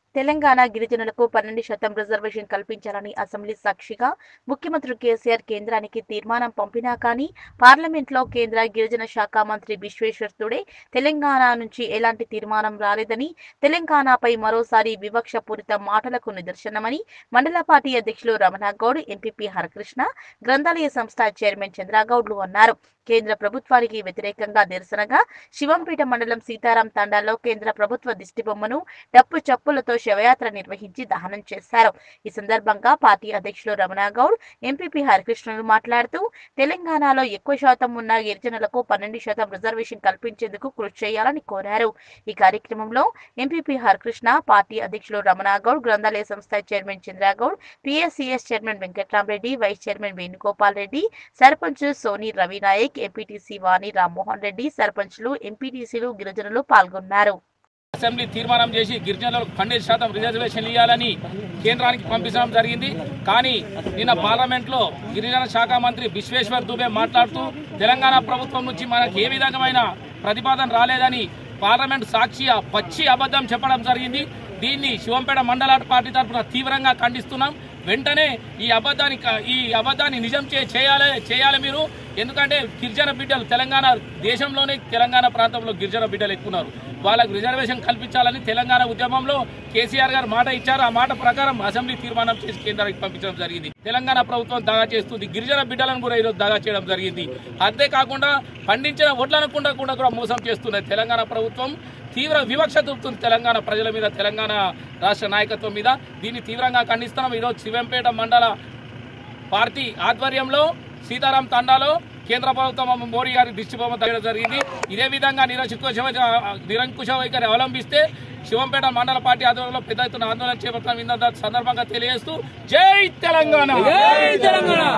తెలంగాణ గిరిజనులకు పన్నెండు శాతం రిజర్వేషన్ కల్పించాలని అసెంబ్లీ సాక్షిగా ముఖ్యమంత్రి కేసీఆర్ కేంద్రానికి తీర్మానం పంపినా కానీ పార్లమెంట్లో కేంద్ర గిరిజన శాఖ మంత్రి విశ్వేశ్వర్ తుడే తెలంగాణ నుంచి ఎలాంటి తీర్మానం రాలేదని తెలంగాణపై మరోసారి వివక్షపూరిత మాటలకు నిదర్శనమని మండల పార్టీ అధ్యక్షులు రమణ గౌడ్ ఎంపీపీ హరకృష్ణ గ్రంథాలయ సంస్థ చైర్మన్ చంద్రగౌడ్లు అన్నారు కేంద్ర ప్రభుత్వానికి వ్యతిరేకంగా నిరసనగా శివంపేట మండలం సీతారాం తండాలో కేంద్ర ప్రభుత్వ దిష్టిబొమ్మను డప్పు చప్పులతో శవయాత్ర నిర్వహించి దహనం చేశారు ఈ సందర్భంగా పార్టీ అధ్యక్షులు రమణ గౌడ్ ఎంపీపీ హరికృష్ణులు మాట్లాడుతూ తెలంగాణలో ఎక్కువ శాతం ఉన్న గిరిజనులకు పన్నెండు శాతం రిజర్వేషన్ కల్పించేందుకు కృషి చేయాలని కోరారు ఈ కార్యక్రమంలో ఎంపీపీ హరికృష్ణ పార్టీ అధ్యక్షులు రమణ గౌడ్ గ్రంథాలయ సంస్థ chairman Chandragoud PSCS chairman Venkatramareddy vice chairman Venugopal Reddy sarpanch Soni Ravinayak MPTC Vani Rammohan Reddy సర్పంచ్లు ఎంపీటీసీలు గిరిజనులు పాల్గొన్నారు అసెంబ్లీ తీర్మానం చేసి గిరిజనులకు పన్నెండు శాతం రిజర్వేషన్ ఇవ్వాలని కేంద్రానికి పంపించడం జరిగింది కానీ నిన్న పార్లమెంట్లో గిరిజన శాఖ మంత్రి విశ్వేశ్వర్ దుబే మాట్లాడుతూ తెలంగాణ ప్రభుత్వం నుంచి మనకు ఏ విధమైన ప్రతిపాదన రాలేదని పార్లమెంట్ సాక్షిగా పచ్చి అబద్ధం చెప్పడం జరిగింది దీన్ని శివంపేట మండల పార్టీ తరఫున తీవ్రంగా ఖండిస్తున్నాం వెంటనే ఈ అబద్ధాన్ని క- ఈ అబద్ధాన్ని నిజం చే చేయాలి చేయాలి మీరు ఎందుకంటే గిరిజన బిడ్డలు తెలంగాణ దేశంలోనే తెలంగాణ ప్రాంతంలో గిరిజన బిడ్డలు ఎక్కువ ఉన్నారు వాళ్ళకు రిజర్వేషన్ కల్పించాలని తెలంగాణ ఉద్యమంలో కేసీఆర్ గారు మాట ఇచ్చారు ఆ మాట ప్రకారం అసెంబ్లీ తీర్మానం చేసి కేంద్రానికి పంపించడం జరిగింది తెలంగాణ ప్రభుత్వం దగా చేస్తుంది గిరిజన బిడ్డలను కూడా ఈరోజు దగా చేయడం జరిగింది అంతేకాకుండా పండించిన వడ్లను కూడా కూడా కూడా మోసం చేస్తున్నది తెలంగాణ ప్రభుత్వం తీవ్ర వివక్ష చూపుతుంది తెలంగాణ ప్రజల మీద తెలంగాణ రాష్ట్ర నాయకత్వం మీద దీన్ని తీవ్రంగా ఖండిస్తున్నాం ఈరోజు శివంపేట మండల పార్టీ ఆధ్వర్యంలో సీతారాం తండాలో కేంద్ర ప్రభుత్వం మోడీ గారి దిష్టిబొమ్మ తగ్గడం జరిగింది ఇదే విధంగా నిరంకుశ నిరంకుశ వైఖరి అవలంబిస్తే శివంపేట మండల పార్టీ ఆధ్వర్యంలో పెద్ద ఎత్తున ఆందోళన చేపడతాం సందర్భంగా తెలియజేస్తూ జై తెలంగాణ జై తెలంగాణ